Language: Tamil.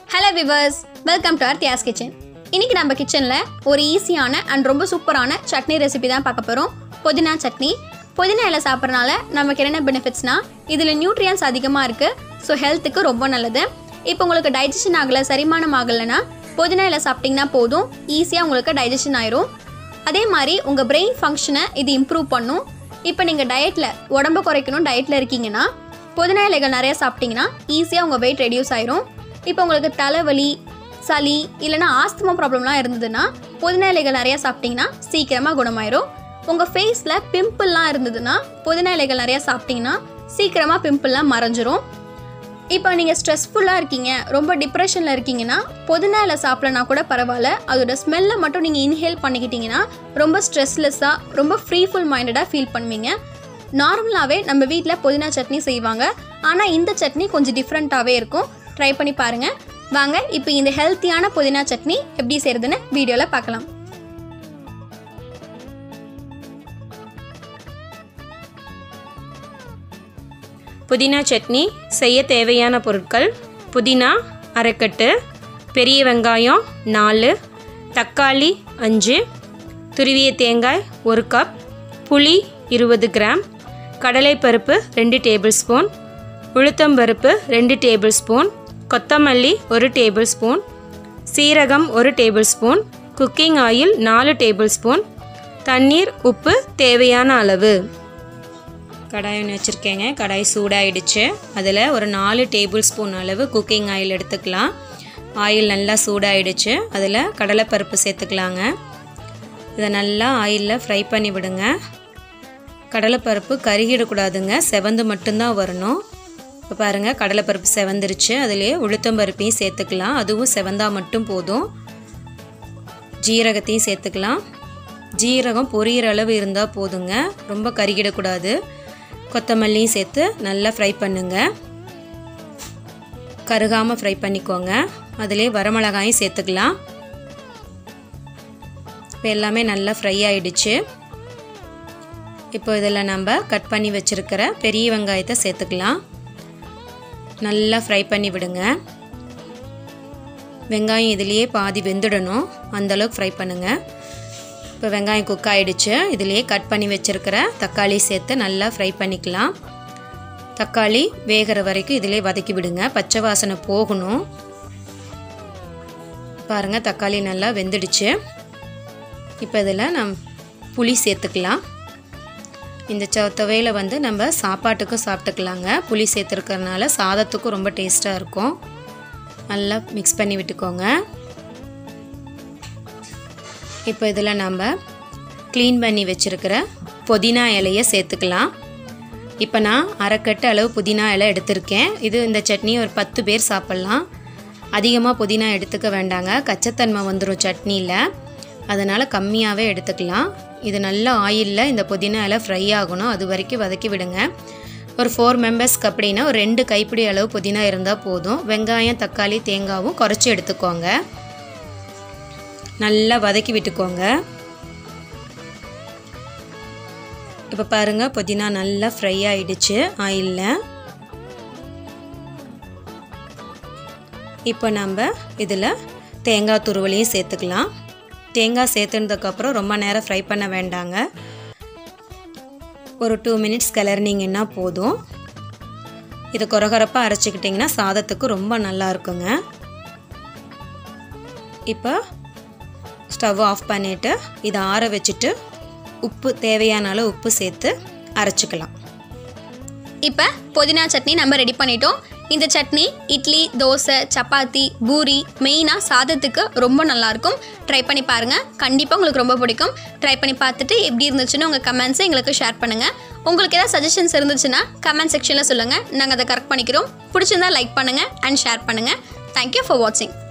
hello viewers welcome to our Thiya's kitchen இன்னைக்கு நம்ம கிச்சனில் ஒரு ஈஸியான அண்ட் ரொம்ப சூப்பரான சட்னி ரெசிபி தான் பார்க்க போகிறோம் புதினா சட்னி புதினா இலை சாப்பிட்றனால நமக்கு என்னென்ன பெனிஃபிட்ஸ்னா இதில் நியூட்ரியன்ஸ் அதிகமாக இருக்குது ஸோ ஹெல்த்துக்கு ரொம்ப நல்லது இப்போ உங்களுக்கு டைஜஷன் ஆகலை செரிமானம் ஆகலைன்னா புதினா இலை சாப்பிட்டிங்கன்னா போதும் ஈஸியாக உங்களுக்கு டைஜஷன் ஆயிரும் அதே மாதிரி உங்கள் பிரெயின் ஃபங்க்ஷனை இது இம்ப்ரூவ் பண்ணும் இப்போ நீங்கள் டயட்டில் உடம்பு குறைக்கணும் டயட்டில் இருக்கீங்கன்னா புதினா இலைகள் நிறைய சாப்பிட்டீங்கன்னா ஈஸியாக உங்கள் வெயிட் ரெடியூஸ் ஆயிரும் இப்போ உங்களுக்கு தலைவலி சளி இல்லைன்னா ஆஸ்துமா ப்ராப்ளம்லாம் இருந்ததுன்னா புதினா இலைகள் நிறைய சாப்பிட்டீங்கன்னா சீக்கிரமாக குணமாயிரும் உங்கள் ஃபேஸில் பிம்பிள்லாம் இருந்ததுன்னா புதினா இலைகள் நிறைய சாப்பிட்டீங்கன்னா சீக்கிரமாக பிம்பிள்லாம் மறைஞ்சிரும் இப்போ நீங்கள் ஸ்ட்ரெஸ்ஃபுல்லாக இருக்கீங்க ரொம்ப டிப்ரெஷனில் இருக்கீங்கன்னா புதினா இலை சாப்பிடலனா கூட பரவாயில்ல அதோட ஸ்மெல்லை மட்டும் நீங்கள் இன்ஹேல் பண்ணிக்கிட்டீங்கன்னா ரொம்ப ஸ்ட்ரெஸ்லெஸ்ஸாக ரொம்ப ஃப்ரீஃபுல் மைண்டடாக ஃபீல் பண்ணுவீங்க நார்மலாகவே நம்ம வீட்டில் புதினா சட்னி செய்வாங்க ஆனால் இந்த சட்னி கொஞ்சம் டிஃப்ரெண்ட்டாகவே இருக்கும் ட்ரை பண்ணி பாருங்கள் வாங்க இப்போ இந்த ஹெல்த்தியான புதினா சட்னி எப்படி செய்கிறதுன்னு வீடியோவில் பார்க்கலாம் புதினா சட்னி செய்ய தேவையான பொருட்கள் புதினா அரைக்கட்டு பெரிய வெங்காயம் நாலு தக்காளி அஞ்சு துருவிய தேங்காய் ஒரு கப் புளி இருபது கிராம் கடலைப்பருப்பு ரெண்டு டேபிள் ஸ்பூன் உளுத்தம்பருப்பு ரெண்டு டேபிள் ஸ்பூன் கொத்தமல்லி ஒரு டேபிள் ஸ்பூன் சீரகம் ஒரு டேபிள் ஸ்பூன் குக்கிங் ஆயில் நாலு டேபிள் ஸ்பூன் தண்ணீர் உப்பு தேவையான அளவு கடாய் ஒன்று வச்சுருக்கேங்க கடாய் சூடாயிடுச்சு அதில் ஒரு நாலு டேபிள் ஸ்பூன் அளவு குக்கிங் ஆயில் எடுத்துக்கலாம் ஆயில் நல்லா சூடாயிடுச்சு அதில் கடலைப்பருப்பு சேர்த்துக்கலாங்க இதை நல்லா ஆயிலில் ஃப்ரை பண்ணி விடுங்க கடலைப்பருப்பு கருகிடக்கூடாதுங்க செவந்து மட்டும்தான் வரணும் இப்போ பாருங்கள் கடலைப்பருப்பு செவந்துருச்சு அதிலே உளுத்தம்பருப்பையும் சேர்த்துக்கலாம் அதுவும் செவந்தால் மட்டும் போதும் ஜீரகத்தையும் சேர்த்துக்கலாம் ஜீரகம் பொரியிற அளவு இருந்தால் போதுங்க ரொம்ப கருகிடக்கூடாது கொத்தமல்லியும் சேர்த்து நல்லா ஃப்ரை பண்ணுங்க கருகாமல் ஃப்ரை பண்ணிக்கோங்க அதிலே வரமிளகாயும் சேர்த்துக்கலாம் இப்போ எல்லாமே நல்லா ஃப்ரை ஆயிடுச்சு இப்போ இதில் நம்ம கட் பண்ணி வச்சுருக்கிற பெரிய வெங்காயத்தை சேர்த்துக்கலாம் நல்லா ஃப்ரை பண்ணி விடுங்க வெங்காயம் இதுலேயே பாதி வெந்துடணும் அந்தளவுக்கு ஃப்ரை பண்ணுங்கள் இப்போ வெங்காயம் குக் ஆகிடுச்சு இதுலேயே கட் பண்ணி வச்சுருக்கிற தக்காளி சேர்த்து நல்லா ஃப்ரை பண்ணிக்கலாம் தக்காளி வேகிற வரைக்கும் இதிலே வதக்கி விடுங்க பச்சை வாசனை போகணும் பாருங்கள் தக்காளி நல்லா வெந்துடுச்சு இப்போ இதில் நம் புளி சேர்த்துக்கலாம் இந்த ச துவையில் வந்து நம்ம சாப்பாட்டுக்கும் சாப்பிட்டுக்கலாங்க புளி சேர்த்துருக்கறனால சாதத்துக்கும் ரொம்ப டேஸ்ட்டாக இருக்கும் நல்லா மிக்ஸ் பண்ணி விட்டுக்கோங்க இப்போ இதில் நம்ம க்ளீன் பண்ணி வச்சுருக்கிற புதினா இலையை சேர்த்துக்கலாம் இப்போ நான் அரைக்கட்டு அளவு புதினா இலை எடுத்திருக்கேன் இது இந்த சட்னி ஒரு பத்து பேர் சாப்பிட்லாம் அதிகமாக புதினா எடுத்துக்க வேண்டாங்க கச்சத்தன்மை வந்துடும் சட்னியில் அதனால் கம்மியாகவே எடுத்துக்கலாம் இது நல்லா ஆயிலில் இந்த புதினா இலை ஃப்ரை ஆகணும் அது வரைக்கும் வதக்கி விடுங்க ஒரு ஃபோர் மெம்பர்ஸ்க்கு அப்படின்னா ஒரு ரெண்டு கைப்பிடி அளவு புதினா இருந்தால் போதும் வெங்காயம் தக்காளி தேங்காவும் குறைச்சி எடுத்துக்கோங்க நல்லா வதக்கி விட்டுக்கோங்க இப்போ பாருங்கள் புதினா நல்லா ஃப்ரை ஆயிடுச்சு ஆயிலில் இப்போ நம்ம இதில் தேங்காய் துருவலையும் சேர்த்துக்கலாம் தேங்காய் சேர்த்துனதுக்கப்புறம் ரொம்ப நேரம் ஃப்ரை பண்ண வேண்டாங்க ஒரு டூ மினிட்ஸ் கிளறினீங்கன்னா போதும் இது கொரகொரப்பாக அரைச்சிக்கிட்டிங்கன்னா சாதத்துக்கு ரொம்ப நல்லா இருக்குங்க இப்போ ஸ்டவ் ஆஃப் பண்ணிவிட்டு இதை ஆற வச்சுட்டு உப்பு தேவையான அளவு உப்பு சேர்த்து அரைச்சிக்கலாம் இப்போ புதினா சட்னி நம்ம ரெடி பண்ணிட்டோம் இந்த சட்னி இட்லி தோசை சப்பாத்தி பூரி மெயினாக சாதத்துக்கு ரொம்ப நல்லாயிருக்கும் ட்ரை பண்ணி பாருங்கள் கண்டிப்பாக உங்களுக்கு ரொம்ப பிடிக்கும் ட்ரை பண்ணி பார்த்துட்டு எப்படி இருந்துச்சுன்னு உங்கள் கமெண்ட்ஸை எங்களுக்கு ஷேர் பண்ணுங்கள் உங்களுக்கு ஏதாவது சஜஷன்ஸ் இருந்துச்சுன்னா கமெண்ட் செக்ஷனில் சொல்லுங்கள் நாங்கள் அதை கரெக்ட் பண்ணிக்கிறோம் பிடிச்சிருந்தா லைக் பண்ணுங்கள் அண்ட் ஷேர் பண்ணுங்கள் தேங்க்யூ ஃபார் வாட்சிங்